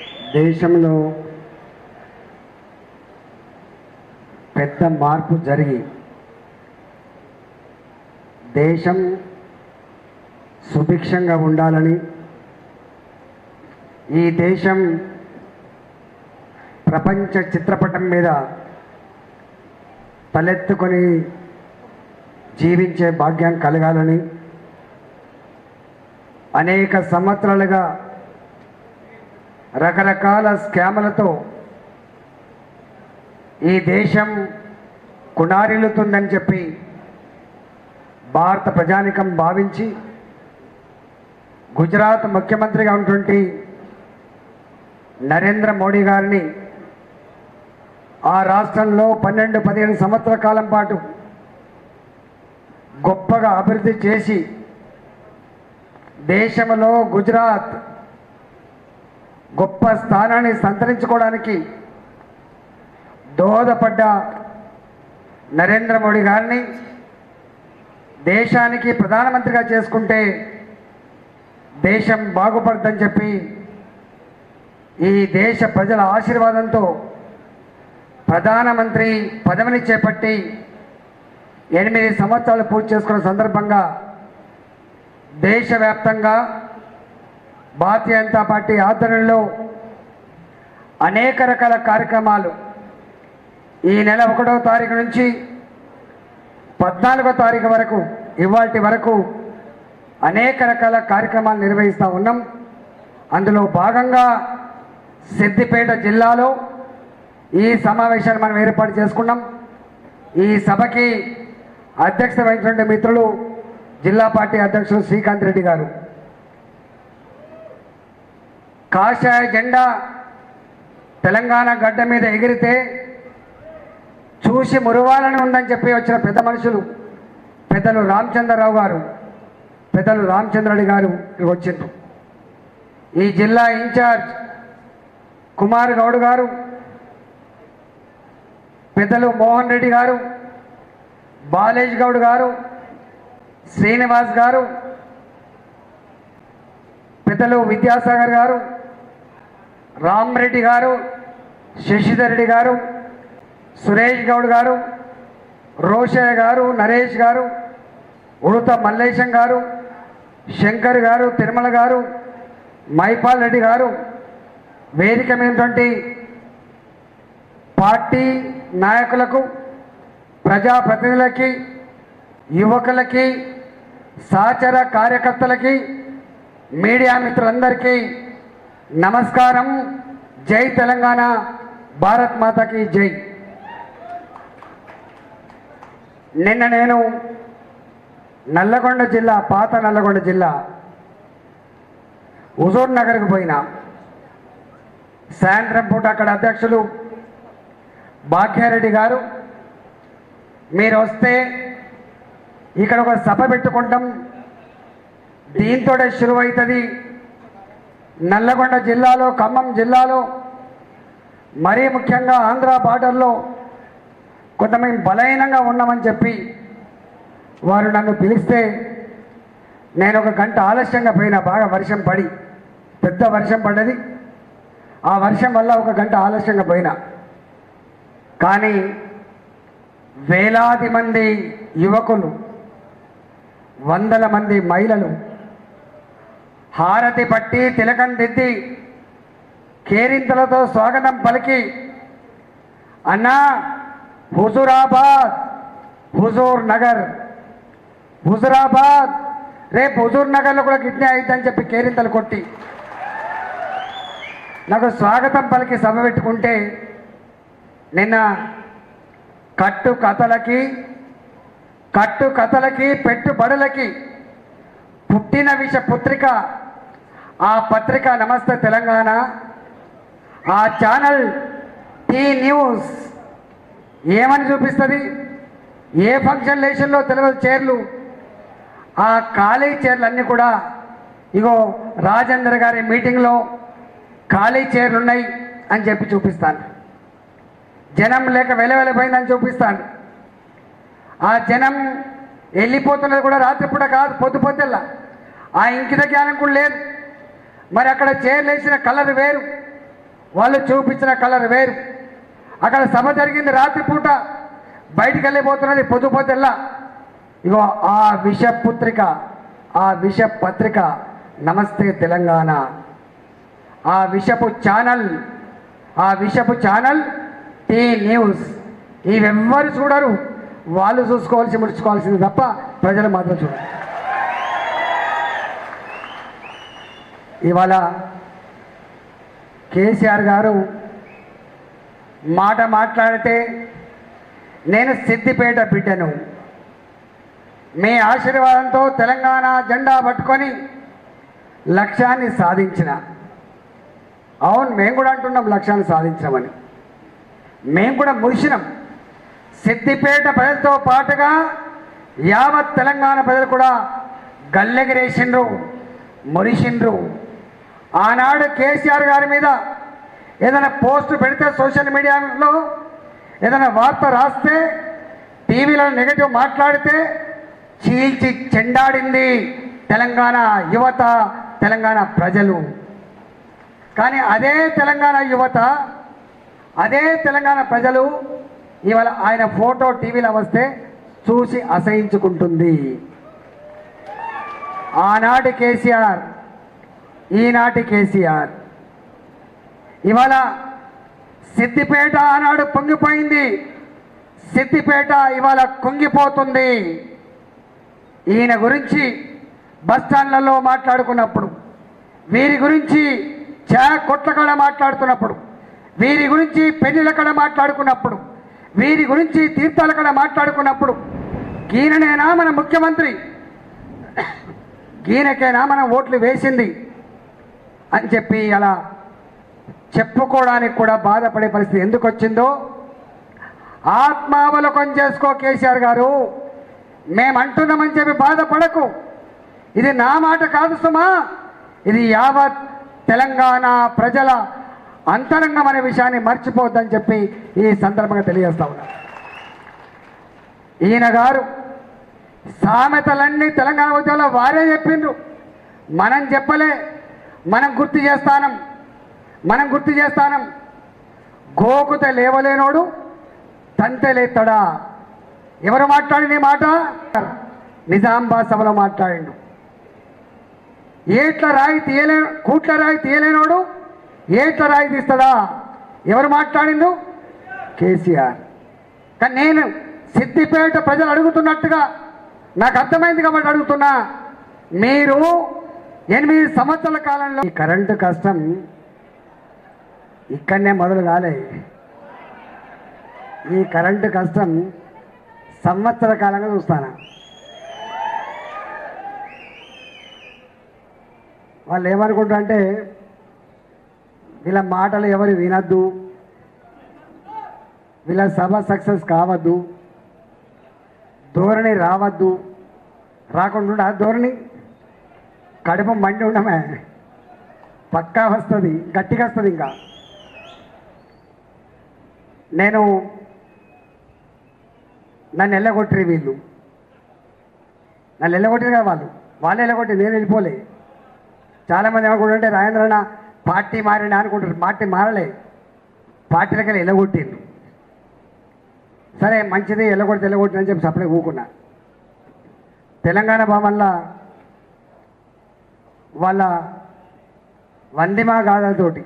దేశంలో పెద్ద మార్పు జరిగి దేశం సుభిక్షంగా ఉండాలని ఈ దేశం ప్రపంచ చిత్రపటం మీద తలెత్తుకొని జీవించే భాగ్యం కలగాలని అనేక సంవత్సరాలుగా రకరకాల స్కాములతో ఈ దేశం కునారిల్లుతుందని చెప్పి భారత ప్రజానికం భావించి గుజరాత్ ముఖ్యమంత్రిగా ఉన్నటువంటి నరేంద్ర మోడీ గారిని ఆ రాష్ట్రంలో పన్నెండు పదిహేను సంవత్సరాల కాలం పాటు గొప్పగా అభివృద్ధి చేసి దేశంలో గుజరాత్ గొప్ప స్థానాన్ని సంతరించుకోవడానికి దోహదపడ్డ నరేంద్ర మోడీ గారిని దేశానికి ప్రధానమంత్రిగా చేసుకుంటే దేశం బాగుపడుతుందని చెప్పి ఈ దేశ ప్రజల ఆశీర్వాదంతో ప్రధానమంత్రి పదవిని చేపట్టి ఎనిమిది సంవత్సరాలు పూర్తి చేసుకున్న సందర్భంగా దేశవ్యాప్తంగా భారతీయ జనతా పార్టీ ఆధ్వర్యంలో అనేక రకాల కార్యక్రమాలు ఈ నెల ఒకటో తారీఖు నుంచి పద్నాలుగో తారీఖు వరకు ఇవాటి వరకు అనేక రకాల కార్యక్రమాలు నిర్వహిస్తూ ఉన్నాం అందులో భాగంగా సిద్దిపేట జిల్లాలో ఈ సమావేశాన్ని మనం ఏర్పాటు చేసుకున్నాం ఈ సభకి అధ్యక్షత వహించినటువంటి మిత్రులు జిల్లా పార్టీ అధ్యక్షులు శ్రీకాంత్ రెడ్డి గారు కాషాయ జెండా తెలంగాణ గడ్డ మీద ఎగిరితే చూసి మురవాలని ఉందని చెప్పి వచ్చిన పెద్ద మనుషులు పెద్దలు రామచంద్రరావు గారు పెద్దలు రామచంద్రరెడ్డి గారు ఇక్కడికి వచ్చిండ్రు ఈ జిల్లా ఇన్ఛార్జ్ కుమార్ గౌడ్ గారు పెద్దలు మోహన్ రెడ్డి గారు బాలేజ్ గౌడ్ గారు శ్రీనివాస్ గారు పెద్దలు విద్యాసాగర్ గారు రామరెడ్డి గారు శశిధర్ రెడ్డి గారు సురేష్ గౌడ్ గారు రోషయ్య గారు నరేష్ గారు ఉడత మల్లేశం గారు శంకర్ గారు తిరుమల గారు మైపాల్ రెడ్డి గారు వేదిక మీదటువంటి పార్టీ నాయకులకు ప్రజాప్రతినిధులకి యువకులకి సహచర కార్యకర్తలకి మీడియా మిత్రులందరికీ నమస్కారం జై తెలంగాణ భారత్ మాతకి జై నిన్న నేను నల్లగొండ జిల్లా పాత నల్లగొండ జిల్లా హుజూర్ నగర్కి పోయినా సాయంత్రం పూట అక్కడ అధ్యక్షులు భాగ్యారెడ్డి గారు మీరు వస్తే ఇక్కడ ఒక సభ పెట్టుకుంటాం దీంతో శురువవుతుంది నల్లగొండ జిల్లాలో ఖమ్మం జిల్లాలో మరీ ముఖ్యంగా ఆంధ్ర బార్డర్లో కొంత మేము బలహీనంగా ఉన్నామని చెప్పి వారు నన్ను పిలిస్తే నేను ఒక గంట ఆలస్యంగా పోయినా బాగా వర్షం పడి పెద్ద వర్షం పడ్డది ఆ వర్షం వల్ల ఒక గంట ఆలస్యంగా పోయినా కానీ వేలాది మంది యువకులు వందల మంది మహిళలు హారతి పట్టి తిలకం దిద్ది కేరింతలతో స్వాగతం పలికి అన్నా హుజురాబాద్ హుజూర్ నగర్ హుజురాబాద్ రేపు హుజూర్ నగర్లో కూడా కిడ్నీ అయిద్దని చెప్పి కేరింతలు కొట్టి నాకు స్వాగతం పలికి సభ పెట్టుకుంటే నిన్న కట్టు కథలకి కట్టు కథలకి పెట్టుబడులకి పుట్టిన విష పుత్రిక ఆ పత్రిక నమస్తే తెలంగాణ ఆ ఛానల్ టీ న్యూస్ ఏమని చూపిస్తుంది ఏ ఫంక్షన్ లేషన్లో తెలియదు చైర్లు ఆ ఖాళీ చైర్లు అన్నీ కూడా ఇగో రాజేంద్ర గారి మీటింగ్లో ఖాళీ చైర్లు ఉన్నాయి అని చెప్పి చూపిస్తాను జనం లేక వెలవెలపోయిందని చూపిస్తాను ఆ జనం వెళ్ళిపోతున్నది కూడా రాత్రిపూట కాదు పొద్దు పొద్దుల్లా ఆ ఇంకిత జ్ఞానం కూడా లేదు మరి అక్కడ చైర్లు వేసిన కలర్ వేరు వాళ్ళు చూపించిన కలర్ వేరు అక్కడ సభ జరిగింది రాత్రిపూట బయటికి వెళ్ళిపోతున్నది పొద్దు పొద్దుల్లా ఇగో ఆ విషపుత్రిక ఆ విష పత్రిక నమస్తే తెలంగాణ ఆ విషపు ఛానల్ ఆ విషపు ఛానల్ టీ న్యూస్ ఇవెవ్వరు చూడరు వాళ్ళు చూసుకోవాల్సి ముడుచుకోవాల్సింది తప్ప ప్రజలు మాత్రం చూడరు ఇవాళ కేసీఆర్ గారు మాట మాట్లాడితే నేను సిద్దిపేట బిడ్డను మీ ఆశీర్వాదంతో తెలంగాణ జెండా పట్టుకొని లక్ష్యాన్ని సాధించిన అవును మేము కూడా అంటున్నాం లక్ష్యాన్ని సాధించామని మేము కూడా మురిసినాం సిద్దిపేట ప్రజలతో పాటుగా యావత్ తెలంగాణ ప్రజలు కూడా గల్లెగిరేసిండ్రు మురిసిండ్రు ఆనాడు కేసీఆర్ గారి మీద ఏదైనా పోస్ట్ పెడితే సోషల్ మీడియాలో ఏదైనా వార్త రాస్తే టీవీలో నెగటివ్ మాట్లాడితే చీల్చి చెండాడింది తెలంగాణ యువత తెలంగాణ ప్రజలు కానీ అదే తెలంగాణ యువత అదే తెలంగాణ ప్రజలు ఇవాళ ఆయన ఫోటో టీవీలో వస్తే చూసి అసహించుకుంటుంది ఆనాటి కేసీఆర్ ఈనాటి కేసీఆర్ ఇవాళ సిద్దిపేట ఆనాడు పొంగిపోయింది సిద్దిపేట ఇవాళ కుంగిపోతుంది ఈయన గురించి బస్ స్టాండ్లలో మాట్లాడుకున్నప్పుడు వీరి గురించి చా కొట్ల కడ మాట్లాడుతున్నప్పుడు వీరి గురించి పెళ్లిల కడ మాట్లాడుకున్నప్పుడు వీరి గురించి తీర్థాల కడ మాట్లాడుకున్నప్పుడు ఈయననేనా మన ముఖ్యమంత్రి ఈయనకేనా మనం ఓట్లు వేసింది అని చెప్పి అలా చెప్పుకోవడానికి కూడా బాధపడే పరిస్థితి ఎందుకు వచ్చిందో ఆత్మావలోకం చేసుకో కేసీఆర్ గారు మేము అంటున్నామని చెప్పి బాధపడకు ఇది నా మాట కాదు సుమా ఇది యావత్ తెలంగాణ ప్రజల అంతరంగం అనే విషయాన్ని మర్చిపోవద్దని చెప్పి ఈ సందర్భంగా తెలియజేస్తా ఉన్నా ఈయన గారు సామెతలన్నీ తెలంగాణ ఉద్యమంలో వారే చెప్పిండ్రు మనం చెప్పలే మనం గుర్తు చేస్తానం మనం గుర్తు చేస్తానం గోకుత లేవలేనోడు తంతె లేస్తాడా ఎవరు మాట్లాడిన ఈ మాట నిజామాబాద్ సభలో మాట్లాడిండు ఏట్ల రాయి తీయలే కూట్ల రాయి తీయలేనోడు ఏట్ల రాయి తీస్తాడా ఎవరు మాట్లాడిండు కేసీఆర్ కానీ నేను సిద్దిపేట ప్రజలు అడుగుతున్నట్టుగా నాకు అర్థమైంది కాబట్టి అడుగుతున్నా మీరు ఎనిమిది సంవత్సరాల కాలంలో ఈ కరెంటు కష్టం ఇక్కడనే మొదలు కాలే ఈ కరెంటు కష్టం సంవత్సర కాలంగా చూస్తాను వాళ్ళు ఏమనుకుంటారు అంటే వీళ్ళ మాటలు ఎవరు వినద్దు వీళ్ళ సభ సక్సెస్ కావద్దు ధోరణి రావద్దు రాకుండా ఆ ధోరణి కడుపు మండి ఉండమే పక్కా వస్తుంది గట్టిగా వస్తుంది ఇంకా నేను నన్ను ఎల్లగొట్టిరు వీళ్ళు నన్ను ఎల్లగొట్టిరు కదా వాళ్ళు వాళ్ళు ఎల్లగొట్టి నేను వెళ్ళిపోలే చాలామంది ఏమనుకుంటుంటే రాజేంద్రన్న పార్టీ మారినా అనుకుంటారు పార్టీ మారలే పార్టీలకి ఎల్లగొట్టిండ్రు సరే మంచిది ఎల్లగొడితే ఎల్లగొట్టిన అని చెప్పి సపరేట్ ఊకున్నా తెలంగాణ భవన్లో వాళ్ళ వందిమా గాథలతోటి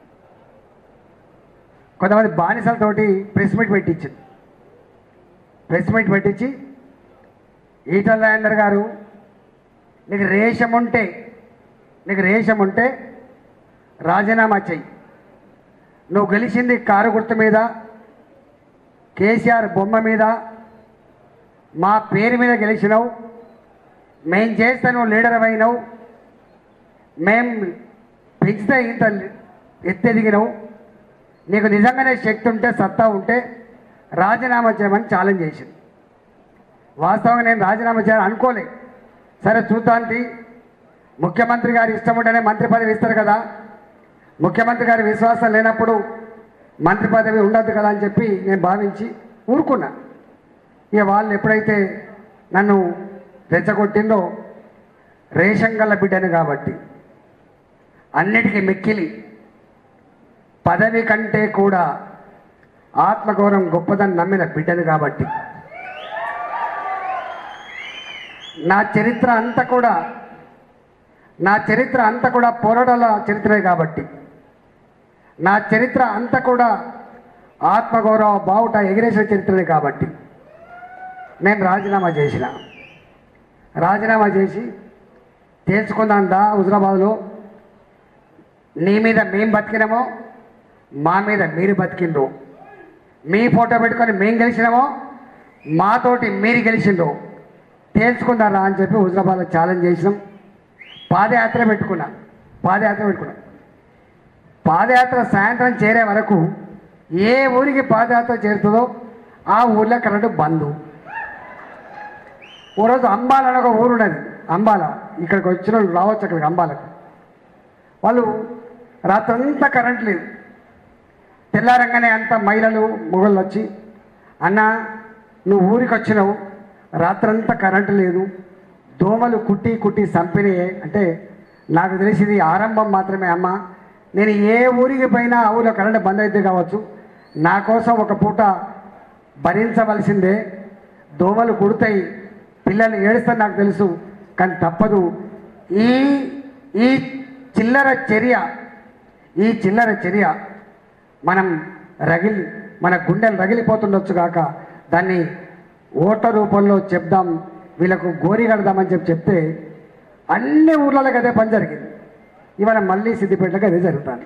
కొంతమంది బానిసలతోటి ప్రెస్ మీట్ పెట్టించింది ప్రెస్ మీట్ పెట్టించి ఈటల రాజేందర్ గారు నీకు రేషం ఉంటే నీకు రేషం ఉంటే రాజీనామా చెయ్యి నువ్వు గెలిచింది కారు గుర్తు మీద కేసీఆర్ బొమ్మ మీద మా పేరు మీద గెలిచినావు మేం చేస్తే నువ్వు లీడర్ అయినావు మేం పెంచితే ఇంత ఎత్తెదిగినావు నీకు నిజంగానే శక్తి ఉంటే సత్తా ఉంటే రాజీనామా చేయమని ఛాలెంజ్ చేసింది వాస్తవంగా నేను రాజీనామా చేయాలని అనుకోలే సరే చూద్దానికి ముఖ్యమంత్రి గారి ఇష్టం ఉంటేనే మంత్రి పదవి ఇస్తారు కదా ముఖ్యమంత్రి గారి విశ్వాసం లేనప్పుడు మంత్రి పదవి ఉండదు కదా అని చెప్పి నేను భావించి ఊరుకున్నా ఇక వాళ్ళు ఎప్పుడైతే నన్ను రెచ్చగొట్టిందో రేషన్ గల్ల బిడ్డను కాబట్టి అన్నిటికీ మిక్కిలి పదవి కంటే కూడా ఆత్మగౌరవం గొప్పదని నమ్మిన బిడ్డను కాబట్టి నా చరిత్ర అంతా కూడా నా చరిత్ర అంతా కూడా పోరాటాల చరిత్రే కాబట్టి నా చరిత్ర అంతా కూడా ఆత్మగౌరవ బావుట ఎగిరేసిన చరిత్రనే కాబట్టి నేను రాజీనామా చేసిన రాజీనామా చేసి తేల్చుకుందాం దా హుజరాబాద్లో నీ మీద మేము బతికినామో మా మీద మీరు బతికిండ్రు మీ ఫోటో పెట్టుకొని మేము గెలిచినామో మాతోటి మీరు గెలిచిండ్రు తేల్చుకుందారా అని చెప్పి హుజరాబాద్లో ఛాలెంజ్ చేసినాం పాదయాత్ర పెట్టుకున్నా పాదయాత్ర పెట్టుకున్నా పాదయాత్ర సాయంత్రం చేరే వరకు ఏ ఊరికి పాదయాత్ర చేరుతుందో ఆ ఊర్లో కరెంటు బంద్ ఓ రోజు అంబాల అని ఒక ఊరు ఉన్నది అంబాల ఇక్కడికి వచ్చిన వాళ్ళు రావచ్చు అక్కడికి అంబాలకు వాళ్ళు రాత్రంతా కరెంట్ లేదు తెల్లారంగానే అంత మహిళలు మొగళ్ళు వచ్చి అన్న నువ్వు ఊరికి వచ్చినావు రాత్రంతా కరెంటు లేదు దోమలు కుట్టి కుట్టి చంపినాయే అంటే నాకు తెలిసింది ఆరంభం మాత్రమే అమ్మ నేను ఏ ఊరికి పోయినా ఆ ఊళ్ళో కరెంటు బంద్ అయితే కావచ్చు నా కోసం ఒక పూట భరించవలసిందే దోమలు కుడతాయి పిల్లలు ఏడుస్తారు నాకు తెలుసు కానీ తప్పదు ఈ ఈ చిల్లర చర్య ఈ చిల్లర చర్య మనం రగిలి మన గుండెలు రగిలిపోతుండొచ్చు కాక దాన్ని ఓట రూపంలో చెప్దాం వీళ్ళకు గోరి కడదామని చెప్పి చెప్తే అన్ని ఊర్లలో అదే పని జరిగింది ఇవాళ మళ్ళీ సిద్దిపేటకి అదే జరుగుతాను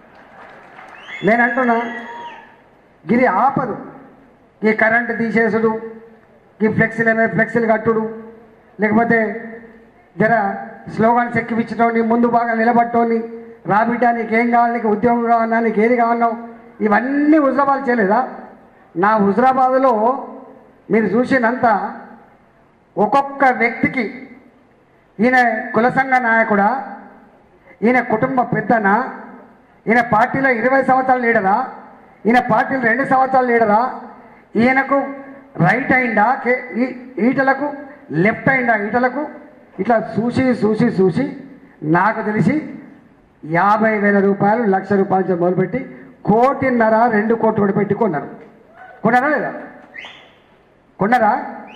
నేను అంటున్నా గిరి ఆపదు ఈ కరెంటు తీసేసుడు ఈ ఫ్లెక్సీలు ఏమే ఫ్లెక్సీలు కట్టుడు లేకపోతే జర స్లోగాన్స్ ఎక్కిపించడం నీ ముందు బాగా నిలబట్టోని రాబిడ్డా నీకు ఏం కావాలి నీకు ఉద్యోగం కావాలన్నా నీకు ఏది కావాలన్నావు ఇవన్నీ హుజరాబాద్ చేయలేదా నా హుజరాబాద్లో మీరు చూసినంత ఒక్కొక్క వ్యక్తికి ఈయన కుల సంఘ నాయకుడా ఈయన కుటుంబ పెద్దనా ఈయన పార్టీలో ఇరవై సంవత్సరాలు లీడరా ఈయన పార్టీలో రెండు సంవత్సరాలు లీడరా ఈయనకు రైట్ అయిందా కే ఈ- ఈటలకు లెఫ్ట్ అయిందా ఈటలకు ఇట్లా చూసి చూసి చూసి నాకు తెలిసి యాభై వేల రూపాయలు లక్ష రూపాయల నుంచి మొదలుపెట్టి కోటిన్నర రెండు కోట్లు కూడా పెట్టి కొన్నారు కొన్నారా లేదా కొన్నారా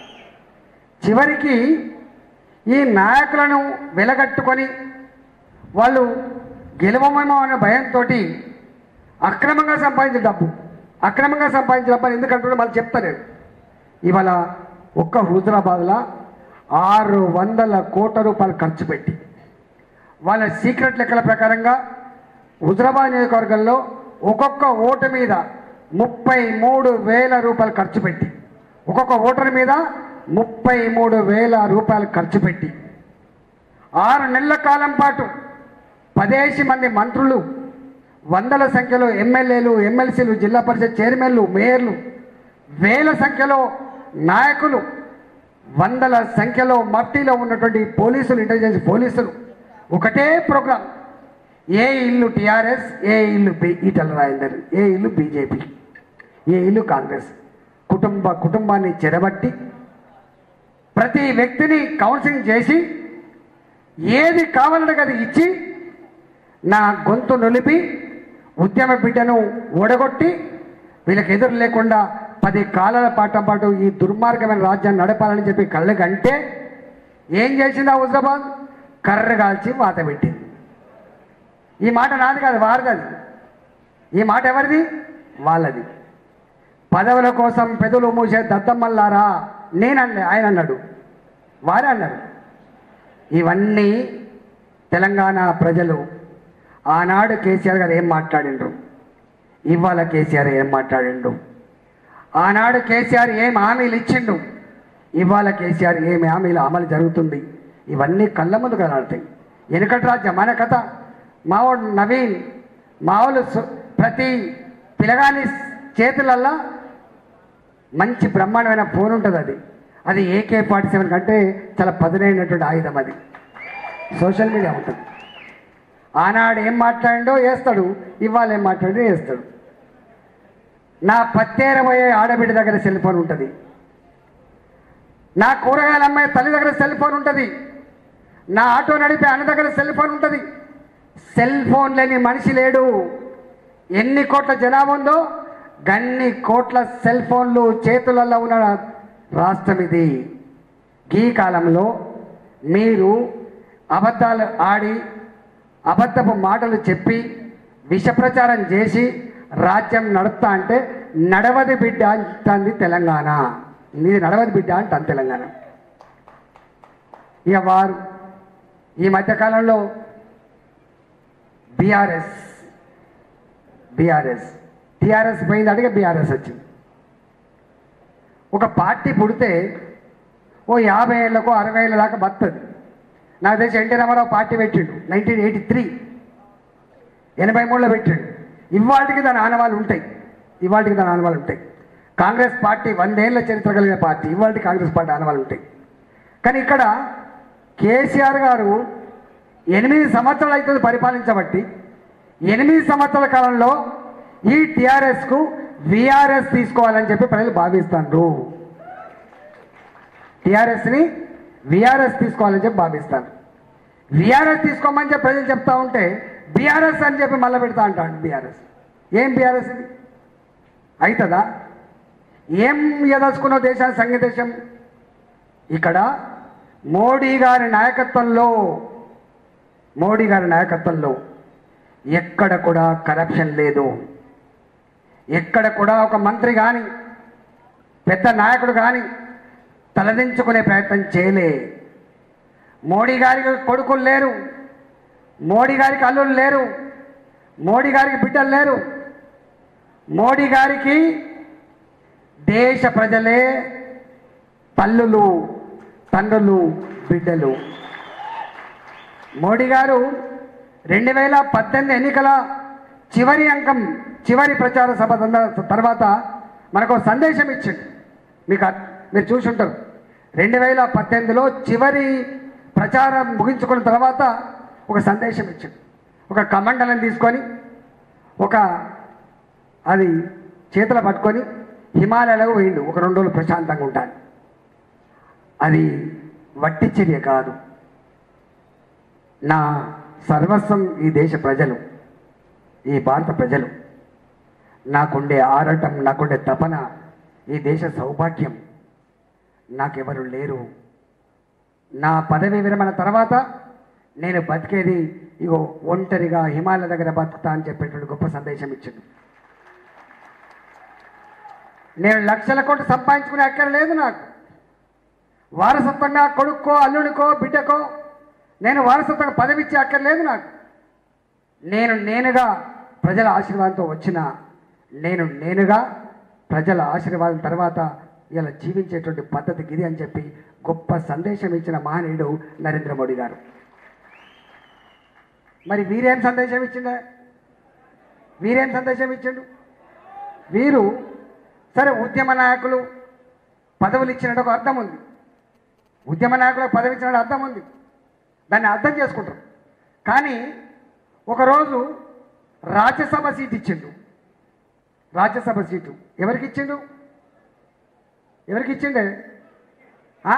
చివరికి ఈ నాయకులను వెలగట్టుకొని వాళ్ళు గెలవమేమో అనే భయంతో అక్రమంగా సంపాదించిన డబ్బు అక్రమంగా సంపాదించిన డబ్బు అని ఎందుకంటున్నా మళ్ళీ చెప్తలేడు ఇవాళ ఒక్క హుజరాబాద్లో ఆరు వందల కోట్ల రూపాయలు ఖర్చు పెట్టి వాళ్ళ సీక్రెట్ లెక్కల ప్రకారంగా హుజరాబాద్ నియోజకవర్గంలో ఒక్కొక్క ఓటు మీద ముప్పై మూడు వేల రూపాయలు ఖర్చు పెట్టి ఒక్కొక్క ఓటర్ మీద ముప్పై మూడు వేల రూపాయలు ఖర్చు పెట్టి ఆరు నెలల కాలం పాటు పదేసి మంది మంత్రులు వందల సంఖ్యలో ఎమ్మెల్యేలు ఎమ్మెల్సీలు జిల్లా పరిషత్ చైర్మన్లు మేయర్లు వేల సంఖ్యలో నాయకులు వందల సంఖ్యలో మట్టిలో ఉన్నటువంటి పోలీసులు ఇంటెలిజెన్స్ పోలీసులు ఒకటే ప్రోగ్రాం ఏ ఇల్లు టిఆర్ఎస్ ఏ ఇల్లు బి ఈటల రాజేందర్ ఏ ఇల్లు బీజేపీ ఏ ఇల్లు కాంగ్రెస్ కుటుంబ కుటుంబాన్ని చెరబట్టి ప్రతి వ్యక్తిని కౌన్సిలింగ్ చేసి ఏది కావాలంటే అది ఇచ్చి నా గొంతు నొలిపి ఉద్యమ బిడ్డను ఓడగొట్టి వీళ్ళకి ఎదురు లేకుండా పది కాలాల పాట పాటు ఈ దుర్మార్గమైన రాజ్యాన్ని నడపాలని చెప్పి కళ్ళగంటే ఏం చేసింది ఆ హుజరాబాద్ కర్ర కాల్చి వాత పెట్టింది ఈ మాట నాది కాదు వారిది అది ఈ మాట ఎవరిది వాళ్ళది పదవుల కోసం పెదవులు మూసే దద్దమ్మల్లారా నేనన్నే ఆయన అన్నాడు వారే అన్నారు ఇవన్నీ తెలంగాణ ప్రజలు ఆనాడు కేసీఆర్ గారు ఏం మాట్లాడిండ్రు ఇవాళ కేసీఆర్ ఏం మాట్లాడిండు ఆనాడు కేసీఆర్ ఏం హామీలు ఇచ్చిండు ఇవాళ కేసీఆర్ ఏం హామీలు అమలు జరుగుతుంది ఇవన్నీ కళ్ళ ముందు కనబడతాయి వెనుకటి రాజ్యం మన కథ మావాడు నవీన్ మావాళ్ళు సు- ప్రతి పిల్లగాని చేతులల్లా మంచి బ్రహ్మాండమైన ఫోన్ ఉంటుంది అది అది ఏకే ఫార్టీ సెవెన్ కంటే చాలా పదునైనటువంటి ఆయుధం అది సోషల్ మీడియా ఉంటుంది ఆనాడు ఏం మాట్లాడిండో వేస్తాడు ఇవాళ ఏం మాట్లాడిండో వేస్తాడు నా పత్తేరబోయే ఆడబిడ్డ దగ్గర సెల్ ఫోన్ ఉంటుంది నా కూరగాయల అమ్మాయి తల్లి దగ్గర సెల్ ఫోన్ ఉంటుంది నా ఆటో నడిపే అన్న దగ్గర సెల్ ఫోన్ ఉంటుంది సెల్ ఫోన్ లేని మనిషి లేడు ఎన్ని కోట్ల జనాభా ఉందో గన్ని కోట్ల సెల్ ఫోన్లు చేతులలో ఉన్న రాష్ట్రం ఇది ఈ కాలంలో మీరు అబద్ధాలు ఆడి అబద్ధపు మాటలు చెప్పి విష ప్రచారం చేసి రాజ్యం నడుపుతా అంటే నడవది బిడ్డ అంటుంది తెలంగాణ నీది నడవది బిడ్డ అంటాను తెలంగాణ ఇక వారు ఈ మధ్యకాలంలో బీఆర్ఎస్ బీఆర్ఎస్ టీఆర్ఎస్ పోయింది అడిగే బీఆర్ఎస్ వచ్చింది ఒక పార్టీ పుడితే ఓ యాభై ఏళ్ళకో అరవై ఏళ్ళ దాకా బతుంది నాకు తెలిసి ఎన్టీ రామారావు పార్టీ పెట్టిండు నైన్టీన్ ఎయిటీ త్రీ ఎనభై మూడులో పెట్టిండు ఇవాళకి దాని ఆనవాళ్ళు ఉంటాయి ఇవాళకి దాని ఆనవాళ్ళు ఉంటాయి కాంగ్రెస్ పార్టీ వందేళ్ల చరిత్ర కలిగిన పార్టీ ఇవాళ కాంగ్రెస్ పార్టీ ఆనవాళ్ళు ఉంటాయి కానీ ఇక్కడ కేసీఆర్ గారు ఎనిమిది సంవత్సరాలు అవుతుంది పరిపాలించబట్టి ఎనిమిది సంవత్సరాల కాలంలో ఈ టీఆర్ఎస్కు విఆర్ఎస్ తీసుకోవాలని చెప్పి ప్రజలు భావిస్తారు టీఆర్ఎస్ని విఆర్ఎస్ తీసుకోవాలని చెప్పి భావిస్తాను విఆర్ఎస్ తీసుకోమని చెప్పి ప్రజలు చెప్తా ఉంటే బీఆర్ఎస్ అని చెప్పి మళ్ళీ పెడతా అంటాడు బీఆర్ఎస్ ఏం బీఆర్ఎస్ ఇది అవుతుందా ఏం ఎదలుచుకున్నావు దేశాన్ని సంఘ దేశం ఇక్కడ మోడీ గారి నాయకత్వంలో మోడీ గారి నాయకత్వంలో ఎక్కడ కూడా కరప్షన్ లేదు ఎక్కడ కూడా ఒక మంత్రి కానీ పెద్ద నాయకుడు కానీ తలదించుకునే ప్రయత్నం చేయలే మోడీ గారికి కొడుకులు లేరు మోడీ గారికి అల్లులు లేరు మోడీ గారికి బిడ్డలు లేరు మోడీ గారికి దేశ ప్రజలే తల్లులు తండ్రులు బిడ్డలు మోడీ గారు రెండు వేల పద్దెనిమిది ఎన్నికల చివరి అంకం చివరి ప్రచార సభ తంద- తర్వాత మనకు ఒక సందేశం ఇచ్చిండు మీకు అర్- మీరు చూసి ఉంటారు రెండు వేల పద్దెనిమిదిలో చివరి ప్రచారం ముగించుకున్న తర్వాత ఒక సందేశం ఇచ్చిండు ఒక కమండలం తీసుకొని ఒక అది చేతులు పట్టుకొని హిమాలయాలకు పోయిండు ఒక రెండు రోజులు ప్రశాంతంగా ఉంటాను అది వట్టి చర్య కాదు నా సర్వస్వం ఈ దేశ ప్రజలు ఈ భారత ప్రజలు నాకుండే ఆరాటం నాకుండే తపన ఈ దేశ సౌభాగ్యం నాకెవరు లేరు నా పదవి విరమణ తర్వాత నేను బతికేది ఇగో ఒంటరిగా హిమాలయ దగ్గర బతుకుతా అని చెప్పేటువంటి గొప్ప సందేశం ఇచ్చిండు నేను లక్షల కోట్లు సంపాదించుకునే అక్కర లేదు నాకు వారసత్వంగా కొడుక్కో అల్లుడికో బిడ్డకో నేను వారసత్వంగా పదవి ఇచ్చే అక్కర్లేదు నాకు నేను నేనుగా ప్రజల ఆశీర్వాదంతో వచ్చిన నేను నేనుగా ప్రజల ఆశీర్వాదం తర్వాత ఇలా జీవించేటువంటి పద్ధతికి ఇది అని చెప్పి గొప్ప సందేశం ఇచ్చిన మహనీయుడు నరేంద్ర మోడీ గారు మరి వీరేం సందేశం ఇచ్చిండే వీరేం సందేశం ఇచ్చిండు వీరు సరే ఉద్యమ నాయకులు పదవులు ఇచ్చినట్టు ఒక అర్థం ఉంది ఉద్యమ నాయకులకు పదవి ఇచ్చినట్టు అర్థం ఉంది దాన్ని అర్థం చేసుకుంటారు కానీ ఒకరోజు రాజ్యసభ సీట్ ఇచ్చిండు రాజ్యసభ సీటు ఎవరికి ఇచ్చిండు ఎవరికి ఇచ్చిండే ఆ?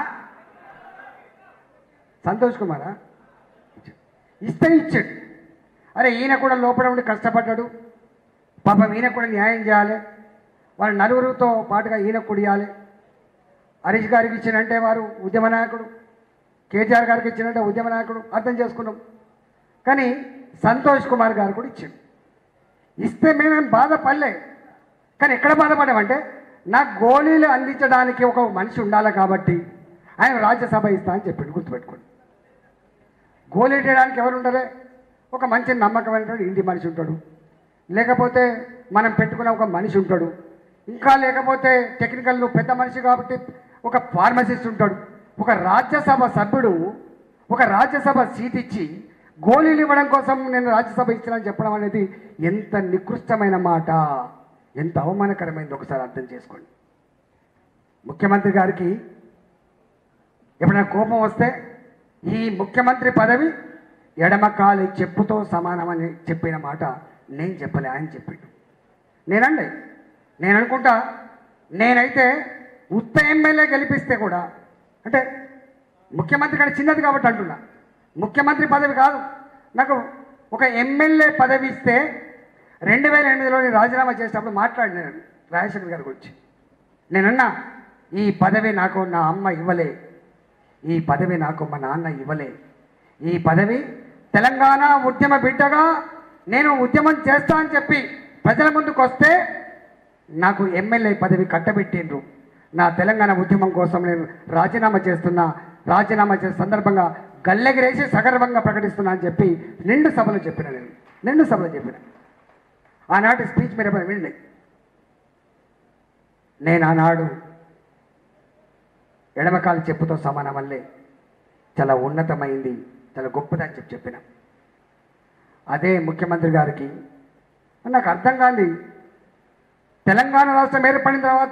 సంతోష్ కుమారా ఇచ్చిండు. ఇస్తే ఇచ్చాడు అరే ఈయన కూడా లోపల ఉండి కష్టపడ్డాడు పాపం ఈయన కూడా న్యాయం చేయాలి వాళ్ళ నలుగురితో పాటుగా ఈయన కుడియాలి హరీష్ గారికి ఇచ్చినంటే వారు ఉద్యమ నాయకుడు కేటీఆర్ గారికి ఇచ్చినంటే ఉద్యమ నాయకుడు అర్థం చేసుకున్నాం కానీ సంతోష్ కుమార్ గారు కూడా ఇచ్చాడు ఇస్తే మేమేం బాధపడలే కానీ ఎక్కడ బాధపడ్డామంటే నాకు గోళీలు అందించడానికి ఒక మనిషి ఉండాలి కాబట్టి ఆయన రాజ్యసభ ఇస్తా అని చెప్పిండు గుర్తుపెట్టుకోండి గోళీలు వేయడానికి ఎవరు ఉండలే ఒక మంచి నమ్మకమైనటువంటి ఇంటి మనిషి ఉంటాడు లేకపోతే మనం పెట్టుకున్న ఒక మనిషి ఉంటాడు ఇంకా లేకపోతే టెక్నికల్ నువ్వు పెద్ద మనిషి కాబట్టి ఒక ఫార్మసిస్ట్ ఉంటాడు ఒక రాజ్యసభ సభ్యుడు ఒక రాజ్యసభ సీట్ ఇచ్చి గోళీలు ఇవ్వడం కోసం నేను రాజ్యసభ ఇచ్చానని చెప్పడం అనేది ఎంత నికృష్టమైన మాట ఎంత అవమానకరమైంది ఒకసారి అర్థం చేసుకోండి ముఖ్యమంత్రి గారికి ఎప్పుడైనా కోపం వస్తే ఈ ముఖ్యమంత్రి పదవి ఎడమ కాలి చెప్పుతో సమానమని చెప్పిన మాట నేను చెప్పలే ఆయన చెప్పిండు నేనండి నేను అనుకుంటా నేనైతే ఉత్త ఎమ్మెల్యే గెలిపిస్తే కూడా అంటే ముఖ్యమంత్రి కంటే చిన్నది కాబట్టి అంటున్నా ముఖ్యమంత్రి పదవి కాదు నాకు ఒక ఎమ్మెల్యే పదవి ఇస్తే రెండు వేల ఎనిమిదిలో నేను రాజీనామా చేసినప్పుడు మాట్లాడినాను రాజశేఖర్ గారి గురించి నేనన్నా ఈ పదవి నాకు నా అమ్మ ఇవ్వలే ఈ పదవి నాకు మా నాన్న ఇవ్వలే ఈ పదవి తెలంగాణ ఉద్యమ బిడ్డగా నేను ఉద్యమం చేస్తా అని చెప్పి ప్రజల ముందుకు వస్తే నాకు ఎమ్మెల్యే పదవి కట్టబెట్టిండ్రు నా తెలంగాణ ఉద్యమం కోసం నేను రాజీనామా చేస్తున్నా రాజీనామా చేసే సందర్భంగా గల్లెగిరేసి సగర్వంగా ప్రకటిస్తున్నా అని చెప్పి నిండు సభలో చెప్పిన నేను నిండు సభలో చెప్పిన ఆనాటి స్పీచ్ మీరు ఎప్పుడైనా వినండి నేను ఆనాడు ఎడమకాలు చెప్పుతో సమానం వల్లే చాలా ఉన్నతమైంది చాలా గొప్పదని చెప్పి చెప్పిన అదే ముఖ్యమంత్రి గారికి నాకు అర్థం కాంది తెలంగాణ రాష్ట్రం ఏర్పడిన తర్వాత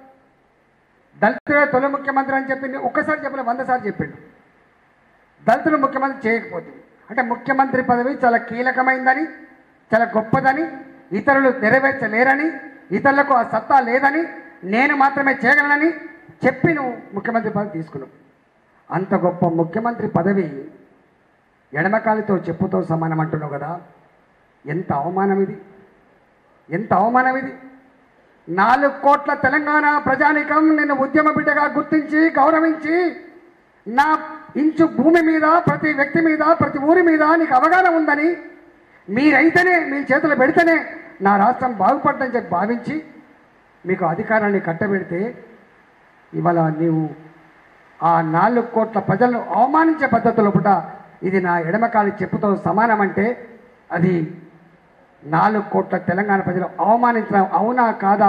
దళితుల తొలి ముఖ్యమంత్రి అని చెప్పింది ఒక్కసారి చెప్పలే వంద సార్లు చెప్పిండు దళితులు ముఖ్యమంత్రి చేయకపోతే అంటే ముఖ్యమంత్రి పదవి చాలా కీలకమైందని చాలా గొప్పదని ఇతరులు నెరవేర్చలేరని ఇతరులకు ఆ సత్తా లేదని నేను మాత్రమే చేయగలనని చెప్పి నువ్వు ముఖ్యమంత్రి పదవి తీసుకున్నావు అంత గొప్ప ముఖ్యమంత్రి పదవి ఎడమకాలితో చెప్పుతో సమానం అంటున్నావు కదా ఎంత అవమానం ఇది ఎంత అవమానం ఇది నాలుగు కోట్ల తెలంగాణ ప్రజానికం నిన్ను ఉద్యమ బిడ్డగా గుర్తించి గౌరవించి నా ఇంచు భూమి మీద ప్రతి వ్యక్తి మీద ప్రతి ఊరి మీద నీకు అవగాహన ఉందని మీరైతేనే మీ చేతులు పెడితేనే నా రాష్ట్రం బాగుపడదని చెప్పి భావించి మీకు అధికారాన్ని కట్టబెడితే ఇవాళ నీవు ఆ నాలుగు కోట్ల ప్రజలను అవమానించే పద్ధతిలో పుట ఇది నా ఎడమకాలి చెప్పుతో సమానం అంటే అది నాలుగు కోట్ల తెలంగాణ ప్రజలు అవమానించడం అవునా కాదా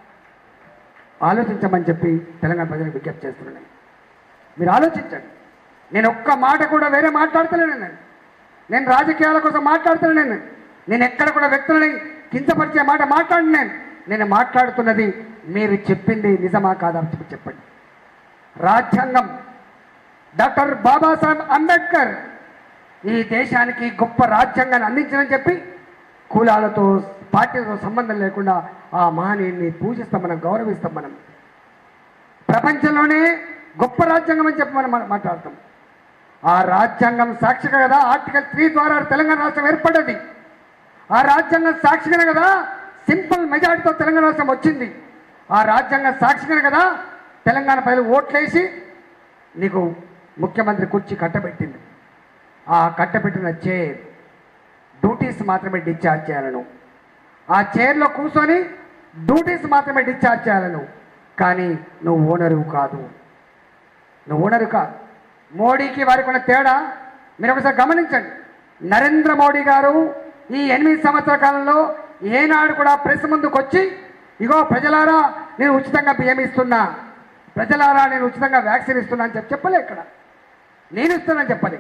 ఆలోచించమని చెప్పి తెలంగాణ ప్రజలకు విజ్ఞప్తి చేస్తున్నాను మీరు ఆలోచించండి నేను ఒక్క మాట కూడా వేరే మాట్లాడతలేను నేను నేను రాజకీయాల కోసం మాట్లాడుతున్నాను నేను నేను ఎక్కడ కూడా వ్యక్తులని కించపరిచే మాట మాట్లాడి నేను నేను మాట్లాడుతున్నది మీరు చెప్పింది నిజమా కాదా అని చెప్పి చెప్పండి రాజ్యాంగం డాక్టర్ బాబాసాహెబ్ అంబేద్కర్ ఈ దేశానికి గొప్ప రాజ్యాంగాన్ని అందించని చెప్పి కులాలతో పార్టీలతో సంబంధం లేకుండా ఆ మహనీయుని పూజిస్తాం మనం గౌరవిస్తాం మనం ప్రపంచంలోనే గొప్ప రాజ్యాంగం అని చెప్పి మనం మా- మాట్లాడతాం ఆ రాజ్యాంగం సాక్షిగా కదా ఆర్టికల్ త్రీ ద్వారా తెలంగాణ రాష్ట్రం ఏర్పడ్డది ఆ రాజ్యాంగం సాక్షిగానే కదా సింపుల్ మెజారిటీతో తెలంగాణ రాష్ట్రం వచ్చింది ఆ రాజ్యాంగం సాక్షిగానే కదా తెలంగాణ ప్రజలు ఓట్లేసి నీకు ముఖ్యమంత్రి కుర్చీ కట్టబెట్టింది ఆ కట్టబెట్టిన చైర్ డ్యూటీస్ మాత్రమే డిశ్చార్జ్ చేయాలను ఆ చైర్లో కూర్చొని డ్యూటీస్ మాత్రమే డిశ్చార్జ్ చేయాలను కానీ నువ్వు ఓనరు కాదు నువ్వు ఓనరు కాదు మోడీకి వారికి ఉన్న తేడా మీరు ఒకసారి గమనించండి నరేంద్ర మోడీ గారు ఈ ఎనిమిది సంవత్సరాల కాలంలో ఏనాడు కూడా ప్రెస్ ముందుకు వచ్చి ఇగో ప్రజలారా నేను ఉచితంగా బియ్యం ఇస్తున్నా ప్రజలారా నేను ఉచితంగా వ్యాక్సిన్ ఇస్తున్నా అని చెప్పి చెప్పలే ఇక్కడ నేను ఇస్తున్నాను చెప్పలే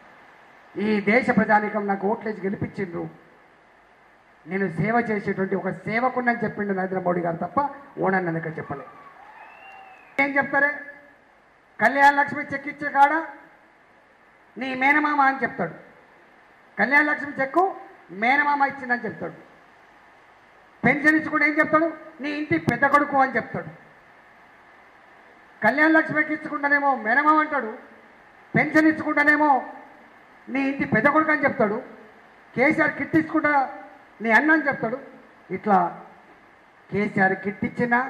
ఈ దేశ ప్రజానికం నాకు ఓట్లేసి గెలిపించిండ్రు నేను సేవ చేసేటువంటి ఒక సేవకున్నని చెప్పిండు నరేంద్ర మోడీ గారు తప్ప ఓనర్ నన్ను ఇక్కడ చెప్పలే ఏం చెప్తారే కళ్యాణ లక్ష్మి చెక్ ఇచ్చే కాడ నీ మేనమామ అని చెప్తాడు కళ్యాణ లక్ష్మి చెక్కు మేనమామ ఇచ్చిందని చెప్తాడు పెన్షన్ ఇచ్చుకుంటే ఏం చెప్తాడు నీ ఇంటి పెద్ద కొడుకు అని చెప్తాడు కళ్యాణ లక్ష్మికి ఇచ్చుకుంటానేమో మేనమామ అంటాడు పెన్షన్ ఇచ్చుకుంటానేమో నీ ఇంటి పెద్ద కొడుకు అని చెప్తాడు కేసీఆర్ కిట్ ఇచ్చుకుంటా నీ అన్న అని చెప్తాడు ఇట్లా కేసీఆర్ కిట్ ఇచ్చినా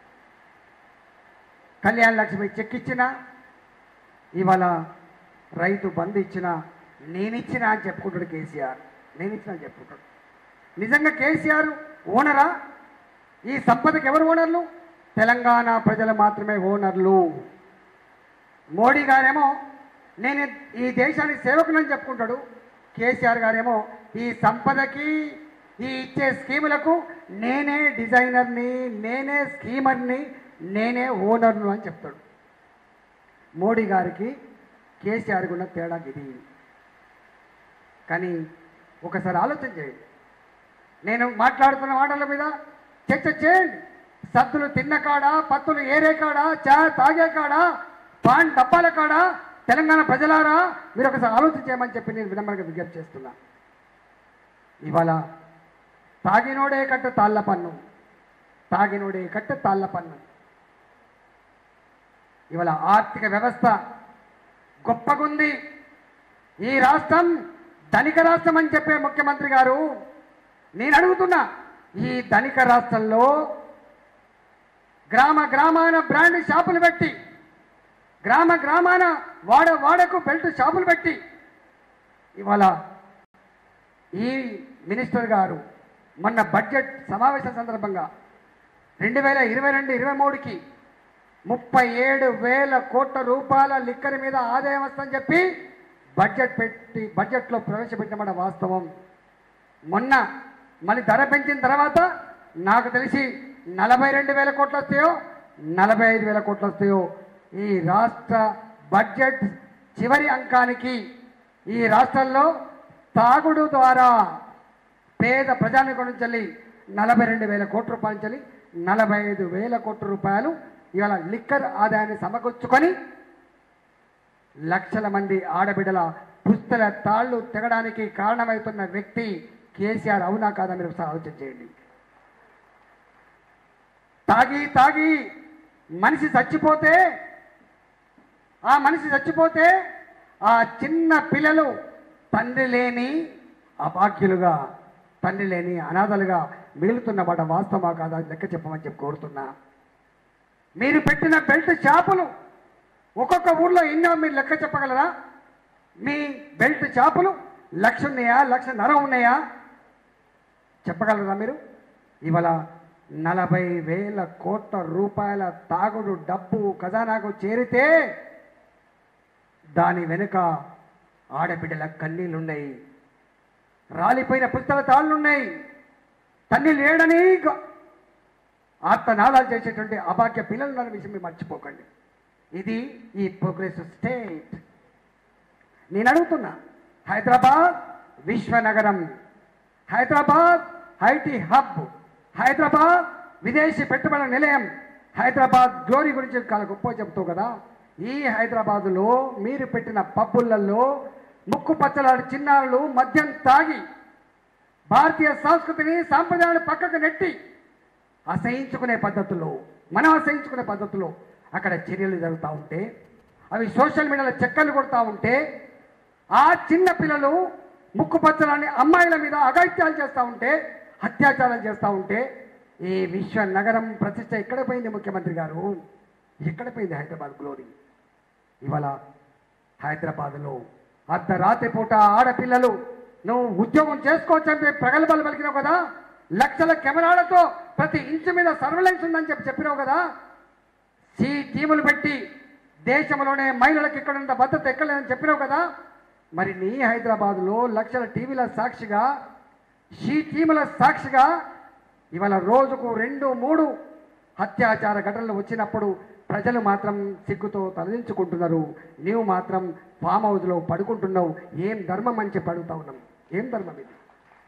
కళ్యాణ లక్ష్మి చెక్ ఇచ్చినా ఇవాళ రైతు బంధు ఇచ్చినా నేనిచ్చినా అని చెప్పుకుంటాడు కేసీఆర్ నేను ఇచ్చిన అని చెప్పుకుంటాడు నిజంగా కేసీఆర్ ఓనరా ఈ సంపదకి ఎవరు ఓనర్లు తెలంగాణ ప్రజలు మాత్రమే ఓనర్లు మోడీ గారేమో నేను ఈ దేశానికి సేవకునని చెప్పుకుంటాడు కేసీఆర్ గారేమో ఈ సంపదకి ఈ ఇచ్చే స్కీములకు నేనే డిజైనర్ని నేనే స్కీమర్ని నేనే ఓనర్ను అని చెప్తాడు మోడీ గారికి కేసీఆర్కి ఉన్న తేడా ఇది కానీ ఒకసారి ఆలోచన చేయండి నేను మాట్లాడుతున్న మాటల మీద చర్చ చేయండి సద్దులు తిన్న కాడ పత్తులు ఏరే కాడ చా తాగే కాడ పాన్ డబ్బాల కాడ తెలంగాణ ప్రజలారా మీరు ఒకసారి ఆలోచన చేయమని చెప్పి నేను వినమ్రంగా విజ్ఞప్తి చేస్తున్నా ఇవాళ తాగినోడే కట్ట తాళ్ళ పన్ను తాగినోడే కట్ట తాళ్ళ పన్ను ఇవాళ ఆర్థిక వ్యవస్థ గొప్పగుంది ఈ రాష్ట్రం ధనిక రాష్ట్రం అని చెప్పే ముఖ్యమంత్రి గారు నేను అడుగుతున్నా ఈ ధనిక రాష్ట్రంలో గ్రామ గ్రామాన బ్రాండ్ షాపులు పెట్టి గ్రామ గ్రామాన వాడ వాడకు బెల్ట్ షాపులు పెట్టి ఇవాళ ఈ మినిస్టర్ గారు మొన్న బడ్జెట్ సమావేశం సందర్భంగా రెండు వేల ఇరవై రెండు ఇరవై మూడుకి ముప్పై ఏడు వేల కోట్ల రూపాయల లిక్కర్ మీద ఆదాయం వస్తుందని చెప్పి బడ్జెట్ పెట్టి బడ్జెట్లో ప్రవేశపెట్టమన్న వాస్తవం మొన్న మళ్ళీ ధర పెంచిన తర్వాత నాకు తెలిసి నలభై రెండు వేల కోట్లు వస్తాయో నలభై ఐదు వేల కోట్లు వస్తాయో ఈ రాష్ట్ర బడ్జెట్ చివరి అంకానికి ఈ రాష్ట్రంలో తాగుడు ద్వారా పేద ప్రజానికం నుంచి నలభై రెండు వేల కోట్ల రూపాయల నుంచి నలభై ఐదు వేల కోట్ల రూపాయలు ఇవాళ లిక్కర్ ఆదాయాన్ని సమకూర్చుకొని లక్షల మంది ఆడబిడ్డల పుస్తల తాళ్ళు తెగడానికి కారణమవుతున్న వ్యక్తి కేసీఆర్ అవునా కాదా మీరు ఒకసారి ఆలోచన చేయండి తాగి తాగి మనిషి చచ్చిపోతే ఆ మనిషి చచ్చిపోతే ఆ చిన్న పిల్లలు తండ్రి లేని అభాగ్యులుగా తండ్రి లేని అనాథలుగా మిగులుతున్న మాట వాస్తవమా కాదా అని లెక్క చెప్పమని చెప్పి కోరుతున్నా మీరు పెట్టిన బెల్ట్ షాపులు ఒక్కొక్క ఊర్లో ఎన్నో మీరు లెక్క చెప్పగలరా మీ బెల్ట్ షాపులు లక్ష ఉన్నాయా లక్ష నర ఉన్నాయా చెప్పగలరా మీరు ఇవాళ నలభై వేల కోట్ల రూపాయల తాగుడు డబ్బు ఖజానాకు చేరితే దాని వెనుక ఆడబిడ్డల కన్నీళ్ళున్నాయి రాలిపోయిన పుస్తల తాళ్ళున్నాయి తన్ని లేడని గ- ఆర్తనాదాలు చేసేటువంటి అభాగ్య పిల్లలు ఉన్న విషయం మీరు మర్చిపోకండి ఇది ఈ ప్రోగ్రెస్ స్టేట్ నేను అడుగుతున్నా హైదరాబాద్ విశ్వనగరం హైదరాబాద్ ఐటీ హబ్ హైదరాబాద్ విదేశీ పెట్టుబడుల నిలయం హైదరాబాద్ గ్లోరీ గురించి చాలా గొప్ప చెప్తావు కదా ఈ హైదరాబాదులో మీరు పెట్టిన పబ్బులలో ముక్కు పచ్చలాడి చిన్నారులు మద్యం తాగి భారతీయ సంస్కృతిని సాంప్రదాయాన్ని పక్కకు నెట్టి అసహించుకునే పద్ధతుల్లో మనం అసహించుకునే పద్ధతుల్లో అక్కడ చర్యలు జరుగుతూ ఉంటే అవి సోషల్ మీడియాలో చక్కర్లు కొడతా ఉంటే ఆ చిన్న పిల్లలు ముక్కు పచ్చలని అమ్మాయిల మీద అఘాయిత్యాలు చేస్తూ ఉంటే అత్యాచారాలు చేస్తూ ఉంటే ఈ విశ్వ నగరం ప్రతిష్ట ఎక్కడ పోయింది ముఖ్యమంత్రి గారు ఎక్కడ పోయింది హైదరాబాద్ గ్లోరీ ఇవాళ హైదరాబాద్లో అర్ధరాత్రి పూట ఆడపిల్లలు నువ్వు ఉద్యోగం చేసుకోవచ్చని చెప్పి ప్రగల్భాలు పలికినావు కదా లక్షల కెమెరాలతో ప్రతి ఇంచు మీద సర్వేలెన్స్ ఉందని చెప్పి చెప్పినావు కదా సి టీములు పెట్టి దేశంలోనే మహిళలకు ఇక్కడ భద్రత ఎక్కలేదని చెప్పినావు కదా మరి నీ హైదరాబాదులో లక్షల టీవీల సాక్షిగా షీ టీముల సాక్షిగా ఇవాళ రోజుకు రెండు మూడు అత్యాచార ఘటనలు వచ్చినప్పుడు ప్రజలు మాత్రం సిగ్గుతో తలదించుకుంటున్నారు నీవు మాత్రం ఫామ్ హౌస్లో పడుకుంటున్నావు ఏం ధర్మం అని చెప్పి అడుగుతా ఉన్నాం ఏం ధర్మం ఇది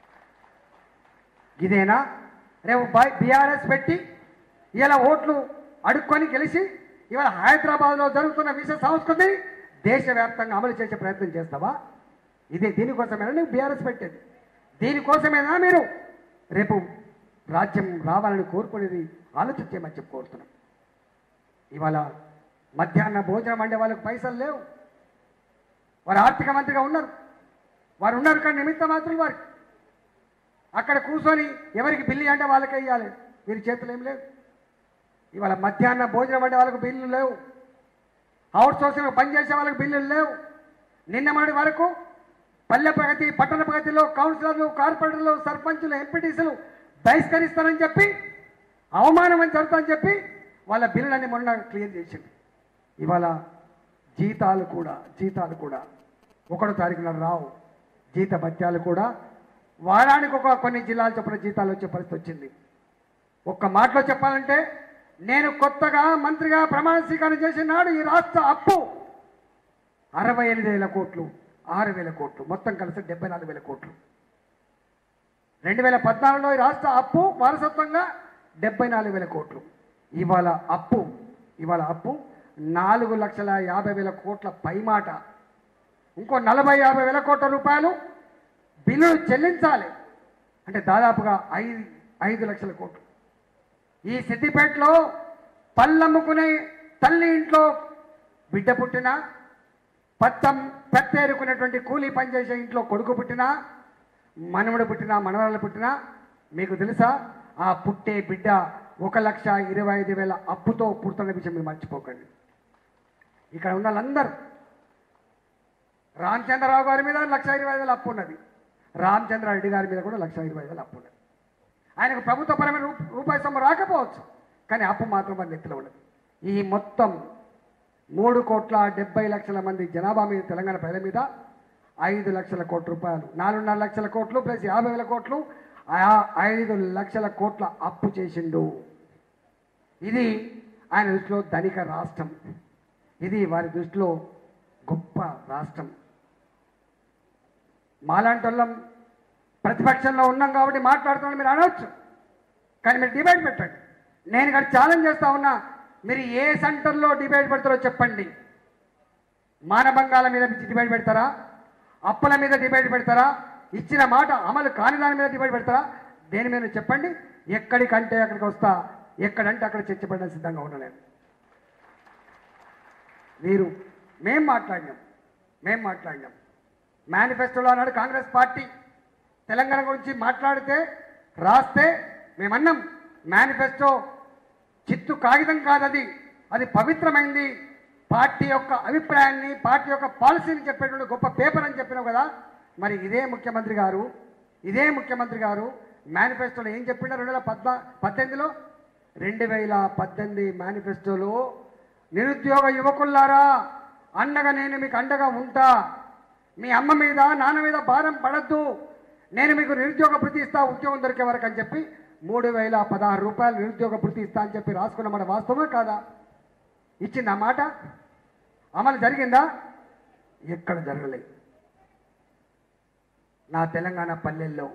ఇదేనా రేపు బీఆర్ఎస్ పెట్టి ఇలా ఓట్లు అడుక్కొని గెలిచి ఇవాళ హైదరాబాద్లో జరుగుతున్న విష సంస్కృతి దేశవ్యాప్తంగా అమలు చేసే ప్రయత్నం చేస్తావా ఇదే దీనికోసమేనా నువ్వు బీఆర్ఎస్ పెట్టేది దీనికోసమేనా మీరు రేపు రాజ్యం రావాలని కోరుకునేది ఆలోచన చేయమని చెప్పి కోరుతున్నాం ఇవాళ మధ్యాహ్న భోజనం వండే వాళ్ళకి పైసలు లేవు వారు ఆర్థిక మంత్రిగా ఉన్నారు వారు ఉన్నారు కానీ నిమిత్త మాత్రం వారికి అక్కడ కూర్చొని ఎవరికి బిల్లు అంటే వాళ్ళకే ఇవ్వాలి వీరి చేతులు ఏం లేవు ఇవాళ మధ్యాహ్న భోజనం వండే వాళ్ళకు బిల్లులు లేవు అవుట్ సోర్సింగ్ పనిచేసే వాళ్ళకి బిల్లులు లేవు నిన్న మొన్నటి వరకు పల్లె ప్రగతి పట్టణ ప్రగతిలో కౌన్సిలర్లు కార్పొరేటర్లు సర్పంచులు ఎంపీటీసీలు బహిష్కరిస్తారని చెప్పి అవమానం అని జరుగుతుందని చెప్పి వాళ్ళ బిల్లులన్నీ మొన్న క్లియర్ చేసింది ఇవాళ జీతాలు కూడా జీతాలు కూడా ఒకటో తారీఖున రావు జీత భత్యాలు కూడా వారానికి ఒక కొన్ని జిల్లాలు చొప్పున జీతాలు వచ్చే పరిస్థితి వచ్చింది ఒక్క మాటలో చెప్పాలంటే నేను కొత్తగా మంత్రిగా ప్రమాణ స్వీకారం చేసిన నాడు ఈ రాష్ట్ర అప్పు అరవై ఎనిమిది వేల కోట్లు ఆరు వేల కోట్లు మొత్తం కలిసి డెబ్బై నాలుగు వేల కోట్లు రెండు వేల పద్నాలుగులో ఈ రాష్ట్ర అప్పు వారసత్వంగా డెబ్బై నాలుగు వేల కోట్లు ఇవాళ అప్పు ఇవాళ అప్పు నాలుగు లక్షల యాభై వేల కోట్ల పైమాట ఇంకో నలభై యాభై వేల కోట్ల రూపాయలు బిల్లులు చెల్లించాలి అంటే దాదాపుగా ఐదు ఐదు లక్షల కోట్లు ఈ సిద్దిపేటలో పళ్ళమ్ముకునే తల్లి ఇంట్లో బిడ్డ పుట్టినా పత్తం పెత్తేరుకునేటువంటి కూలీ పనిచేసే ఇంట్లో కొడుకు పుట్టినా మనవడు పుట్టినా మనవరాలు పుట్టినా మీకు తెలుసా ఆ పుట్టే బిడ్డ ఒక లక్ష ఇరవై ఐదు వేల అప్పుతో పుడుతున్న విషయం మీరు మర్చిపోకండి ఇక్కడ ఉన్న వాళ్ళందరూ రామచంద్రరావు గారి మీద లక్ష ఇరవై ఐదు వేల అప్పు ఉన్నది రామచంద్ర రెడ్డి గారి మీద కూడా లక్ష ఇరవై ఐదు వేల అప్పు ఉన్నది ఆయనకు ప్రభుత్వపరమైన రూ రూపాయి సొమ్ము రాకపోవచ్చు కానీ అప్పు మాత్రం మన నెత్తిలో ఉన్నది ఈ మొత్తం మూడు కోట్ల డెబ్బై లక్షల మంది జనాభా మీద తెలంగాణ ప్రజల మీద ఐదు లక్షల కోట్ల రూపాయలు నాలుగున్నర లక్షల కోట్లు ప్లస్ యాభై వేల కోట్లు ఆ ఐదు లక్షల కోట్ల అప్పు చేసిండు ఇది ఆయన దృష్టిలో ధనిక రాష్ట్రం ఇది వారి దృష్టిలో గొప్ప రాష్ట్రం మాలాంటి వాళ్ళం ప్రతిపక్షంలో ఉన్నాం కాబట్టి మాట్లాడుతున్నాం మీరు అనవచ్చు కానీ మీరు డిబేట్ పెట్టండి నేను ఇక్కడ ఛాలెంజ్ చేస్తా ఉన్నా మీరు ఏ సెంటర్లో డిబేట్ పెడతారో చెప్పండి మానభంగాల మీద డిబేట్ పెడతారా అప్పుల మీద డిబేట్ పెడతారా ఇచ్చిన మాట అమలు కాని దాని మీద డిబేట్ పెడతారా దేని మీద చెప్పండి ఎక్కడికంటే అక్కడికి వస్తా ఎక్కడంటే అక్కడ చర్చ పెట్టడం సిద్ధంగా ఉన్నా నేను మీరు మేం మాట్లాడినాం మేం మాట్లాడినాం మేనిఫెస్టోలో అన్నాడు కాంగ్రెస్ పార్టీ తెలంగాణ గురించి మాట్లాడితే రాస్తే మేమన్నాం మేనిఫెస్టో చిత్తు కాగితం కాదది అది పవిత్రమైంది పార్టీ యొక్క అభిప్రాయాన్ని పార్టీ యొక్క పాలసీని చెప్పేటువంటి గొప్ప పేపర్ అని చెప్పినావు కదా మరి ఇదే ముఖ్యమంత్రి గారు ఇదే ముఖ్యమంత్రి గారు మేనిఫెస్టోలో ఏం చెప్పిండో రెండు వేల పద్నా పద్దెనిమిదిలో రెండు వేల పద్దెనిమిది మేనిఫెస్టోలో నిరుద్యోగ యువకుల్లారా అండగా నేను మీకు అండగా ఉంటా మీ అమ్మ మీద నాన్న మీద భారం పడద్దు నేను మీకు నిరుద్యోగ భృతి ఇస్తా ఉద్యోగం దొరికే వరకు అని చెప్పి మూడు వేల పదహారు రూపాయలు నిరుద్యోగ భృతి ఇస్తా అని చెప్పి రాసుకున్న మాట వాస్తవమే కాదా ఇచ్చింది ఆ మాట అమలు జరిగిందా ఎక్కడ జరగలేదు నా తెలంగాణ పల్లెల్లో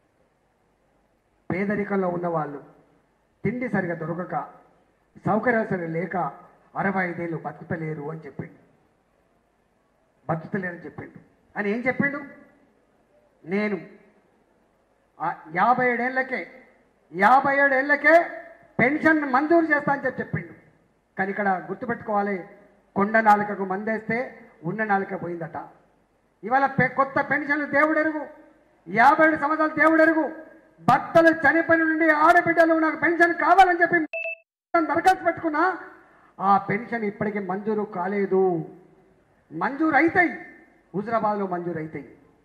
పేదరికంలో ఉన్నవాళ్ళు తిండి సరిగా దొరకక సౌకర్యాలు సరిగా లేక అరవై ఐదేళ్ళు బతుకుతలేరు అని చెప్పిండు బతుకుతలేరని చెప్పిండు అని ఏం చెప్పిండు నేను ఆ యాభై ఏడేళ్లకే యాభై ఏడేళ్లకే పెన్షన్ మంజూరు చేస్తా అని చెప్పి చెప్పిండు కానీ ఇక్కడ గుర్తుపెట్టుకోవాలి కొండ నాలుకకు మందేస్తే ఉన్న నాలుక పోయిందట ఇవాళ పె- కొత్త పెన్షన్లు దేవుడెరుగు యాభై ఏడు సంవత్సరాలు దేవుడెరుగు భర్తలు చనిపోయిన నుండి ఆడబిడ్డలు నాకు పెన్షన్ కావాలని చెప్పి దరఖాస్తు పెట్టుకున్నా ఆ పెన్షన్ ఇప్పటికీ మంజూరు కాలేదు మంజూరు అవుతాయి హుజరాబాద్లో మంజూరు అవుతాయి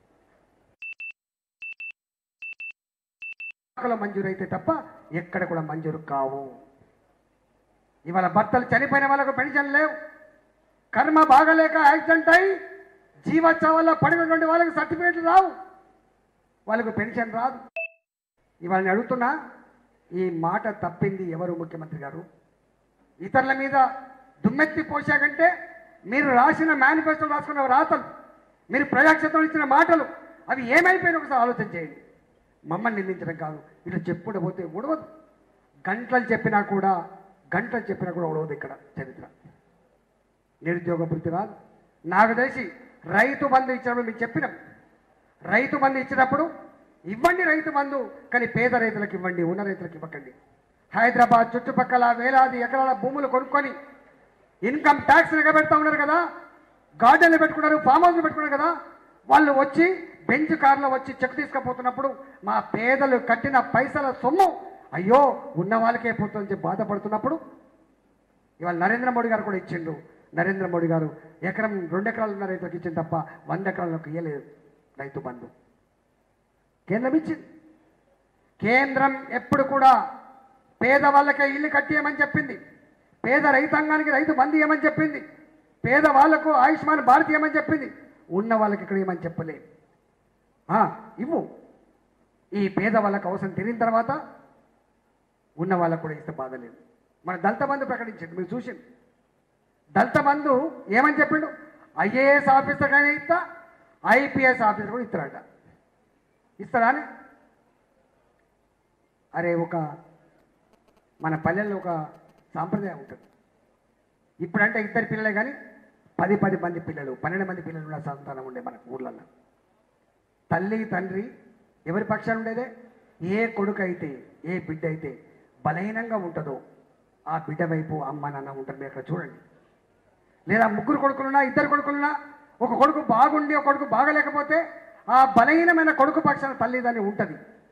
లో మంజూరు అయితే తప్ప ఎక్కడ కూడా మంజూరు కావు ఇవాళ భర్తలు చనిపోయిన వాళ్ళకు పెన్షన్ లేవు కర్మ బాగలేక యాక్సిడెంట్ అయి జీవోత్సవాల్లో పడినటువంటి వాళ్ళకి సర్టిఫికేట్లు రావు వాళ్ళకు పెన్షన్ రాదు ఇవాళ నేను అడుగుతున్నా ఈ మాట తప్పింది ఎవరు ముఖ్యమంత్రి గారు ఇతరుల మీద దుమ్మెత్తి పోసాకంటే మీరు రాసిన మేనిఫెస్టో రాసుకున్న రాతలు మీరు ప్రజాక్షేత్రంలో ఇచ్చిన మాటలు అవి ఏమైపోయినా ఒకసారి ఆలోచన చేయండి మమ్మల్ని నిందించడం కాదు ఇట్లా చెప్పుకుంటూ పోతే ఉడవదు గంటలు చెప్పినా కూడా గంటలు చెప్పినా కూడా ఉడవదు ఇక్కడ చరిత్ర నిరుద్యోగ భృతి రాదు నాకు తెలిసి రైతు బంధు ఇచ్చినప్పుడు మీకు చెప్పినాం రైతు బంధు ఇచ్చినప్పుడు ఇవ్వండి రైతు బంధు కానీ పేద రైతులకు ఇవ్వండి ఉన్న రైతులకు ఇవ్వకండి హైదరాబాద్ చుట్టుపక్కల వేలాది ఎకరాల భూములు కొనుక్కొని ఇన్కమ్ ట్యాక్స్ ఎగబెడతా ఉన్నారు కదా గార్డెన్లు పెట్టుకున్నారు ఫామ్ హౌస్లు పెట్టుకున్నారు కదా వాళ్ళు వచ్చి బెంచ్ కార్లో వచ్చి చెక్ తీసుకుపోతున్నప్పుడు మా పేదలు కట్టిన పైసల సొమ్ము అయ్యో ఉన్న వాళ్ళకే పోతుందని చెప్పి బాధపడుతున్నప్పుడు ఇవాళ నరేంద్ర మోడీ గారు కూడా ఇచ్చిండు నరేంద్ర మోడీ గారు ఎకరం రెండు ఎకరాలు ఉన్న రైతులకు ఇచ్చింది తప్ప వంద ఎకరాలకు ఇయ్యలేదు రైతు బంధు కేంద్రం ఇచ్చింది కేంద్రం ఎప్పుడు కూడా పేదవాళ్ళకే ఇల్లు కట్టియమని చెప్పింది పేద రైతాంగానికి రైతు బంధు ఇవ్వమని చెప్పింది పేద వాళ్లకు ఆయుష్మాన్ భారత్ ఇవ్వమని చెప్పింది ఉన్న వాళ్ళకి ఇక్కడ ఇవ్వమని చెప్పలే ఆ, ఇవ్వు ఈ పేద వాళ్ళకు అవసరం తిరిగిన తర్వాత ఉన్న వాళ్ళకు కూడా ఇస్తే బాధ లేదు మన దళిత బంధు ప్రకటించండి మీరు చూసింది దళిత బంధు ఏమని చెప్పిండు ఐఏఎస్ ఆఫీసర్ కానీ ఇస్తా ఐపీఎస్ ఆఫీసర్ కూడా ఇస్తారట ఇస్తారా అని అరే ఒక మన పల్లెల్లో ఒక సాంప్రదాయం ఉంటుంది ఇప్పుడంటే ఇద్దరు పిల్లలే కానీ పది పది మంది పిల్లలు పన్నెండు మంది పిల్లలు ఉన్న సంతానం ఉండే మన ఊర్లలో తల్లి తండ్రి ఎవరి పక్షాన ఉండేదే ఏ కొడుకు అయితే ఏ బిడ్డ అయితే బలహీనంగా ఉంటుందో ఆ బిడ్డ వైపు అమ్మ నాన్న ఉంటారు మీరు అక్కడ చూడండి లేదా ముగ్గురు కొడుకులున్నా ఇద్దరు కొడుకులున్నా ఒక కొడుకు బాగుండి ఒక కొడుకు బాగలేకపోతే ఆ బలహీనమైన కొడుకు పక్షాన తల్లిదండ్రి ఉంటుంది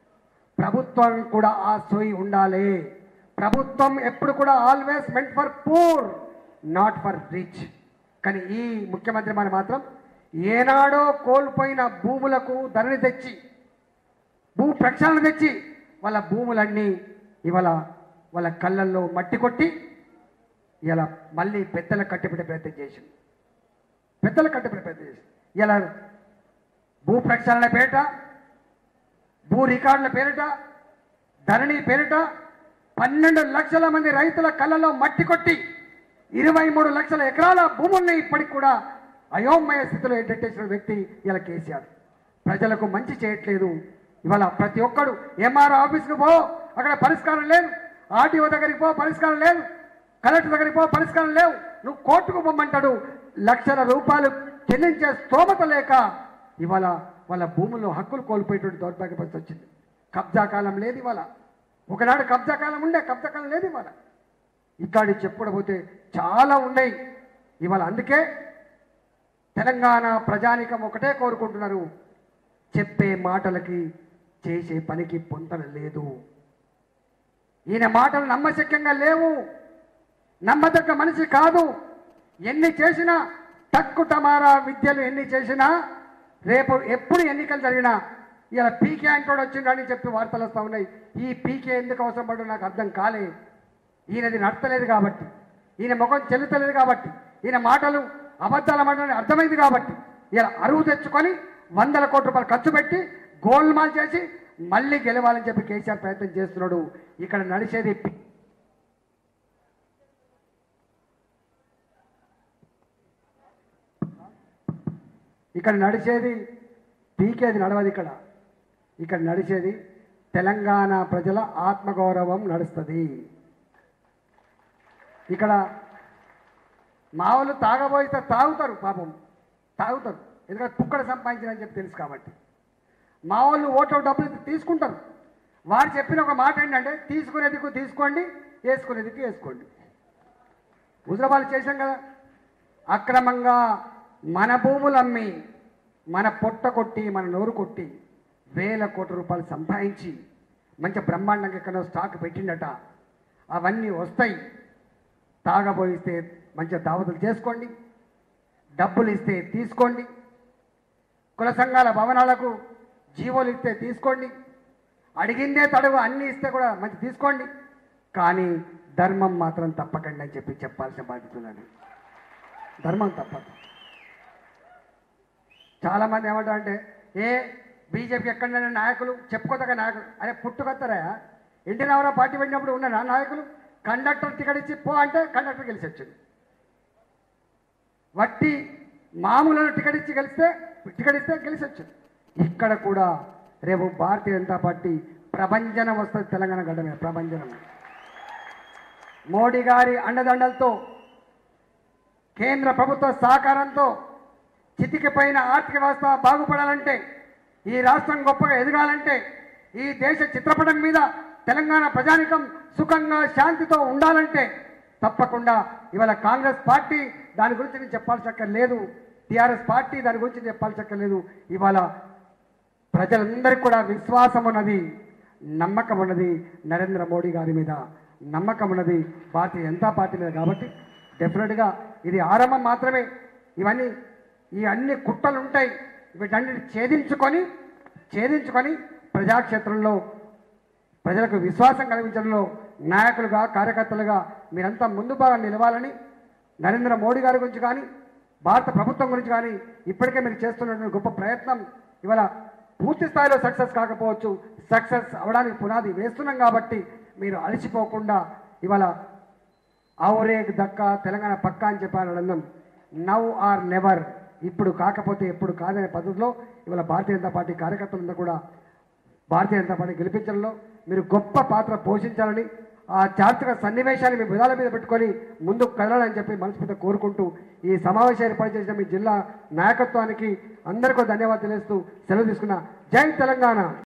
ప్రభుత్వం కూడా ఆ సోయి ఉండాలి ప్రభుత్వం ఎప్పుడు కూడా always meant for poor not for rich కానీ ఈ ముఖ్యమంత్రి మరి మాత్రం ఏనాడో కోల్పోయిన భూములకు ధరని తెచ్చి భూ ప్రక్షాళన తెచ్చి వాళ్ళ భూములన్నీ ఇవాళ వాళ్ళ కళ్ళల్లో మట్టి కొట్టి ఇలా మళ్ళీ పెద్దల కట్టిపెట్టే ప్రయత్నం చేసింది పెద్దల కట్టిపెట్టే ప్రయత్నం చేసింది ఇలా భూ ప్రక్షాళన పేరిట భూ రికార్డుల పేరిట ధరణి పేరిట పన్నెండు లక్షల మంది రైతుల కళ్ళలో మట్టి కొట్టి ఇరవై మూడు లక్షల ఎకరాల భూముల్ని ఇప్పటికి కూడా అయోమయ స్థితిలో ఎడ్డెట్టేసిన వ్యక్తి ఇలా కేసీఆర్ ప్రజలకు మంచి చేయట్లేదు ఇవాళ ప్రతి ఒక్కడు ఎంఆర్ఓ ఆఫీస్కి పో అక్కడ పరిష్కారం లేదు ఆర్టీఓ దగ్గరికి పో పరిష్కారం లేదు కలెక్టర్ దగ్గరికి పో పరిష్కారం లేవు నువ్వు కోర్టుకు పొమ్మంటాడు లక్షల రూపాయలు చెల్లించే స్తోమత లేక ఇవాళ వాళ్ళ భూముల్లో హక్కులు కోల్పోయేటువంటి దౌర్భాగ్య పరిస్థితి వచ్చింది కబ్జా కాలం లేదు ఇవాళ ఒకనాడు కబ్జా కాలం ఉండే కబ్జా కాలం లేదు ఇవాళ ఇక్కడి చెప్పుడపోతే చాలా ఉన్నాయి ఇవాళ అందుకే తెలంగాణ ప్రజానికం ఒకటే కోరుకుంటున్నారు చెప్పే మాటలకి చేసే పనికి పొంతన లేదు ఈయన మాటలు నమ్మశక్యంగా లేవు నమ్మదగ్గ మనిషి కాదు ఎన్ని చేసినా తక్కు టమారా విద్యలు ఎన్ని చేసినా రేపు ఎప్పుడు ఎన్నికలు జరిగినా ఇలా పీకే అంటోడు వచ్చిండని చెప్పి వార్తలు వస్తూ ఉన్నాయి ఈ పీకే ఎందుకు అవసరం పడో నాకు అర్థం కాలే ఈయనది నడతలేదు కాబట్టి ఈయన ముఖం చెల్లుతలేదు కాబట్టి ఈయన మాటలు అబద్ధాల మాటలు అర్థమైంది కాబట్టి ఇలా అరువు తెచ్చుకొని వందల కోట్ల రూపాయలు ఖర్చు పెట్టి గోల్మాల్ చేసి మళ్ళీ గెలవాలని చెప్పి కేసీఆర్ ప్రయత్నం చేస్తున్నాడు ఇక్కడ నడిచేది పి- ఇక్కడ నడిచేది పీకేది నడవదు ఇక్కడ ఇక్కడ నడిచేది తెలంగాణ ప్రజల ఆత్మగౌరవం నడుస్తుంది ఇక్కడ మా వాళ్ళు తాగబోయితే తాగుతారు పాపం తాగుతారు ఎందుకంటే కుక్కడ సంపాదించారని చెప్పి తెలుసు కాబట్టి మా వాళ్ళు ఓట్ల డబ్బులు తీసుకుంటారు వారు చెప్పిన ఒక మాట ఏంటంటే తీసుకునేందుకు తీసుకోండి వేసుకునేందుకు వేసుకోండి హుజరాబాద్ చేశాం కదా అక్రమంగా మన భూములు అమ్మి మన పొట్ట కొట్టి మన నోరు కొట్టి వేల కోట్ల రూపాయలు సంపాదించి మంచి బ్రహ్మాండంగా ఎక్కడో స్టాక్ పెట్టిండట అవన్నీ వస్తాయి తాగబోయిస్తే మంచిగా దావతులు చేసుకోండి డబ్బులు ఇస్తే తీసుకోండి కుల సంఘాల భవనాలకు జీవోలు ఇస్తే తీసుకోండి అడిగిందే తడుగు అన్ని ఇస్తే కూడా మంచి తీసుకోండి కానీ ధర్మం మాత్రం తప్పకండి అని చెప్పి చెప్పాల్సిన బాధ్యత ఉన్నది ధర్మం తప్పదు చాలామంది ఏమంటారు అంటే ఏ బీజేపీ ఎక్కడైనా నాయకులు చెప్పుకోదగ్గ నాయకులు అరే పుట్టుకొస్తారా ఇంటి నవరా పార్టీ పెట్టినప్పుడు ఉన్న నా నాయకులు కండక్టర్ టికెట్ ఇచ్చి పో అంటే కండక్టర్ గెలిచి వచ్చింది వట్టి మామూలు టికెట్ ఇచ్చి గెలిస్తే టికెట్ ఇస్తే గెలిచి వచ్చింది ఇక్కడ కూడా రేపు భారతీయ జనతా పార్టీ ప్రభంజనం వస్తుంది తెలంగాణ గడ్డ మీద ప్రభంజనం మోడీ గారి అండదండలతో కేంద్ర ప్రభుత్వ సహకారంతో చితికిపోయిన ఆర్థిక వ్యవస్థ బాగుపడాలంటే ఈ రాష్ట్రం గొప్పగా ఎదగాలంటే ఈ దేశ చిత్రపటం మీద తెలంగాణ ప్రజానికం సుఖంగా శాంతితో ఉండాలంటే తప్పకుండా ఇవాళ కాంగ్రెస్ పార్టీ దాని గురించి నేను చెప్పాల్సి లేదు టీఆర్ఎస్ పార్టీ దాని గురించి చెప్పాల్సి లేదు ఇవాళ ప్రజలందరికీ కూడా విశ్వాసం ఉన్నది నమ్మకం ఉన్నది నరేంద్ర మోడీ గారి మీద నమ్మకం ఉన్నది భారతీయ జనతా పార్టీ మీద కాబట్టి డెఫినెట్గా ఇది ఆరంభం మాత్రమే ఇవన్నీ ఈ అన్ని కుట్రలు ఉంటాయి వీటన్నిటి ఛేదించుకొని ఛేదించుకొని ప్రజాక్షేత్రంలో ప్రజలకు విశ్వాసం కలిగించడంలో నాయకులుగా కార్యకర్తలుగా మీరంతా ముందు బాగా నిలవాలని నరేంద్ర మోడీ గారి గురించి కానీ భారత ప్రభుత్వం గురించి కానీ ఇప్పటికే మీరు చేస్తున్నటువంటి గొప్ప ప్రయత్నం ఇవాళ పూర్తి స్థాయిలో సక్సెస్ కాకపోవచ్చు సక్సెస్ అవడానికి పునాది వేస్తున్నాం కాబట్టి మీరు అలసిపోకుండా ఇవాళ ఔరేక్ దక్క తెలంగాణ పక్కా అని చెప్పాను అనందం నవ్ ఆర్ నెవర్ ఇప్పుడు కాకపోతే ఎప్పుడు కాదనే పద్ధతిలో ఇవాళ భారతీయ జనతా పార్టీ కార్యకర్తలందరూ కూడా భారతీయ జనతా పార్టీ గెలిపించడంలో మీరు గొప్ప పాత్ర పోషించాలని ఆ చారిత్రక సన్నివేశాన్ని మీ భుజాల మీద పెట్టుకొని ముందుకు కదలాలని చెప్పి మనస్ఫూర్తిగా కోరుకుంటూ ఈ సమావేశం ఏర్పాటు చేసిన మీ జిల్లా నాయకత్వానికి అందరికీ ధన్యవాదాలు తెలియజేస్తూ సెలవు తీసుకున్న జై తెలంగాణ